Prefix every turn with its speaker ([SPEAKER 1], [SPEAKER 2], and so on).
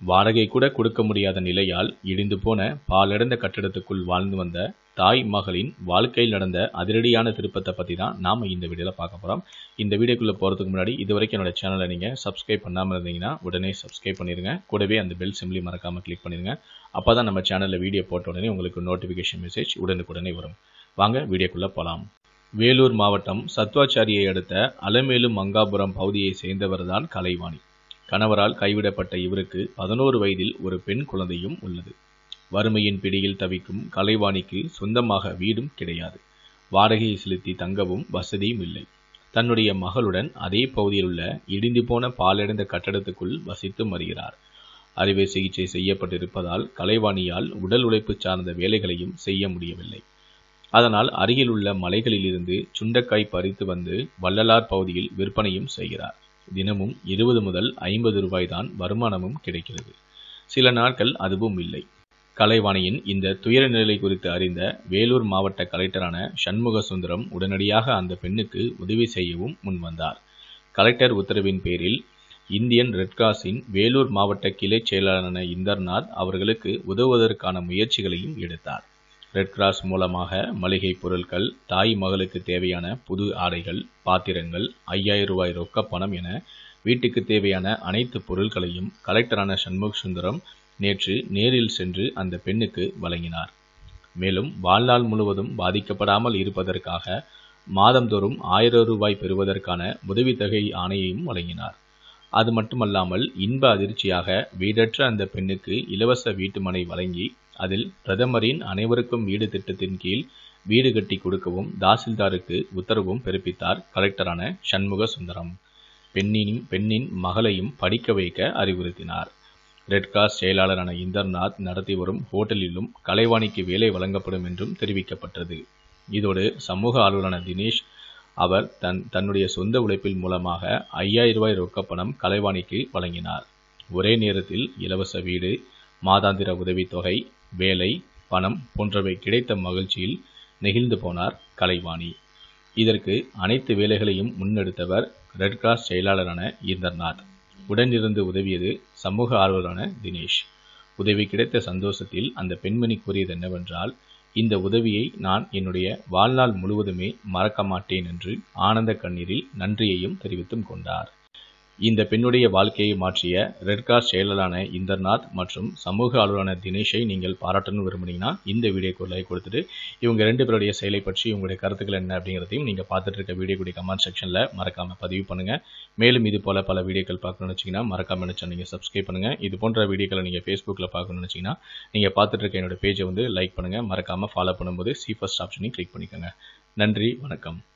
[SPEAKER 1] வாடகை கூட கொடுக்க முடியாத நிலையால் இடிந்து போன பாலடைந்த கட்டிடத்துக்குள் வாழ்ந்து வந்த தாய் மகளின் வாழ்க்கையில் நடந்த அதிரடியான திருப்பத்தை பற்றி தான் நாம் இந்த வீடியோவில் பார்க்க போகிறோம் இந்த வீடியோக்குள்ளே போகிறதுக்கு முன்னாடி இது வரைக்கும் என்னோட சேனலை நீங்கள் சப்ஸ்கிரைப் பண்ணாமல் இருந்தீங்கன்னா உடனே சப்ஸ்கிரைப் பண்ணிடுங்க கூடவே அந்த பெல் சிம்லி மறக்காமல் கிளிக் பண்ணிடுங்க அப்போ தான் நம்ம சேனலில் வீடியோ போட்ட உடனே உங்களுக்கு நோட்டிஃபிகேஷன் மெசேஜ் உடனுக்குடனே வரும் வாங்க வீடியோக்குள்ளே போகலாம் வேலூர் மாவட்டம் சத்வாச்சாரியை அடுத்த அலமேலு மங்காபுரம் பகுதியை சேர்ந்தவர் தான் கலைவாணி கணவரால் கைவிடப்பட்ட இவருக்கு பதினோரு வயதில் ஒரு பெண் குழந்தையும் உள்ளது வறுமையின் பிடியில் தவிக்கும் கலைவாணிக்கு சொந்தமாக வீடும் கிடையாது வாடகையை செலுத்தி தங்கவும் வசதியும் இல்லை தன்னுடைய மகளுடன் அதே பகுதியில் உள்ள இடிந்து போன பாலடைந்த கட்டடத்துக்குள் வசித்து வருகிறார் அறுவை சிகிச்சை செய்யப்பட்டிருப்பதால் கலைவாணியால் உடல் உழைப்பு சார்ந்த வேலைகளையும் செய்ய முடியவில்லை அதனால் அருகில் உள்ள மலைகளிலிருந்து சுண்டைக்காய் பறித்து வந்து வள்ளலார் பகுதியில் விற்பனையும் செய்கிறார் தினமும் இருபது முதல் ஐம்பது ரூபாய் தான் வருமானமும் கிடைக்கிறது சில நாட்கள் அதுவும் இல்லை கலைவாணியின் இந்த துயர நிலை குறித்து அறிந்த வேலூர் மாவட்ட கலெக்டரான சண்முக சுந்தரம் உடனடியாக அந்த பெண்ணுக்கு உதவி செய்யவும் முன்வந்தார் கலெக்டர் உத்தரவின் பேரில் இந்தியன் ரெட் கிராஸின் வேலூர் மாவட்ட கிளை செயலாளரான இந்தர்நாத் அவர்களுக்கு உதவுவதற்கான முயற்சிகளையும் எடுத்தார் ரெட் கிராஸ் மூலமாக மளிகை பொருட்கள் தாய் மகளுக்கு தேவையான புது ஆடைகள் பாத்திரங்கள் ஐயாயிரம் ரூபாய் ரொக்க பணம் என வீட்டுக்கு தேவையான அனைத்து பொருட்களையும் கலெக்டரான சண்முக சுந்தரம் நேற்று நேரில் சென்று அந்த பெண்ணுக்கு வழங்கினார் மேலும் வாழ்நாள் முழுவதும் பாதிக்கப்படாமல் இருப்பதற்காக மாதந்தோறும் ஆயிரம் ரூபாய் பெறுவதற்கான உதவித்தொகை ஆணையையும் வழங்கினார் அது மட்டுமல்லாமல் இன்ப அதிர்ச்சியாக வீடற்ற அந்த பெண்ணுக்கு இலவச வீட்டுமனை வழங்கி அதில் பிரதமரின் அனைவருக்கும் வீடு திட்டத்தின் கீழ் வீடு கட்டி கொடுக்கவும் தாசில்தாருக்கு உத்தரவும் பிறப்பித்தார் கலெக்டரான சண்முக சுந்தரம் பெண்ணின் பெண்ணின் மகளையும் படிக்க வைக்க அறிவுறுத்தினார் ரெட் கிராஸ் செயலாளரான இந்தர்நாத் நடத்தி வரும் ஹோட்டலிலும் கலைவாணிக்கு வேலை வழங்கப்படும் என்றும் தெரிவிக்கப்பட்டது இதோடு சமூக ஆர்வலரான தினேஷ் அவர் தன் தன்னுடைய சொந்த உழைப்பில் மூலமாக ஐயாயிரம் ரூபாய் ரொக்கப்பணம் கலைவாணிக்கு வழங்கினார் ஒரே நேரத்தில் இலவச வீடு மாதாந்திர உதவித்தொகை வேலை பணம் போன்றவை கிடைத்த மகிழ்ச்சியில் நெகிழ்ந்து போனார் கலைவாணி இதற்கு அனைத்து வேலைகளையும் முன்னெடுத்தவர் ரெட் கிராஸ் செயலாளரான ஈந்தர்நாத் உடனிருந்து உதவியது சமூக ஆர்வலரான தினேஷ் உதவி கிடைத்த சந்தோஷத்தில் அந்த பெண்மணி கூறியது என்னவென்றால் இந்த உதவியை நான் என்னுடைய வாழ்நாள் முழுவதுமே மறக்க மாட்டேன் என்று ஆனந்த கண்ணீரில் நன்றியையும் தெரிவித்தும் கொண்டார் இந்த பெண்ணுடைய வாழ்க்கையை மாற்றிய ரெட் கிராஸ் செயலாளரான இந்தர்நாத் மற்றும் சமூக ஆளுநரான தினேஷை நீங்கள் பாராட்டணும் விரும்புனீங்கன்னா இந்த வீடியோக்கு லைக் கொடுத்துட்டு இவங்க ரெண்டு பேருடைய செயலை பற்றி உங்களுடைய கருத்துக்கள் என்ன அப்படிங்கிறதையும் நீங்கள் பார்த்துட்டு இருக்க வீடியோ கூடிய கமெண்ட் செக்ஷனில் மறக்காமல் பதிவு பண்ணுங்கள் மேலும் இது போல் பல வீடியோக்கள் பார்க்கணும்னு வச்சிங்கன்னா மறக்காமல் நினச்சா நீங்கள் சப்ஸ்கிரைப் பண்ணுங்கள் இது போன்ற வீடியோக்களை நீங்கள் ஃபேஸ்புக்கில் பார்க்கணும்னு வச்சிங்கன்னா நீங்கள் பார்த்துட்டு இருக்க என்னோட பேஜை வந்து லைக் பண்ணுங்கள் மறக்காமல் ஃபாலோ பண்ணும்போது சி ஃபஸ்ட் ஆப்ஷனையும் கிளிக் பண்ணிக்கோங்க நன்றி வணக்கம்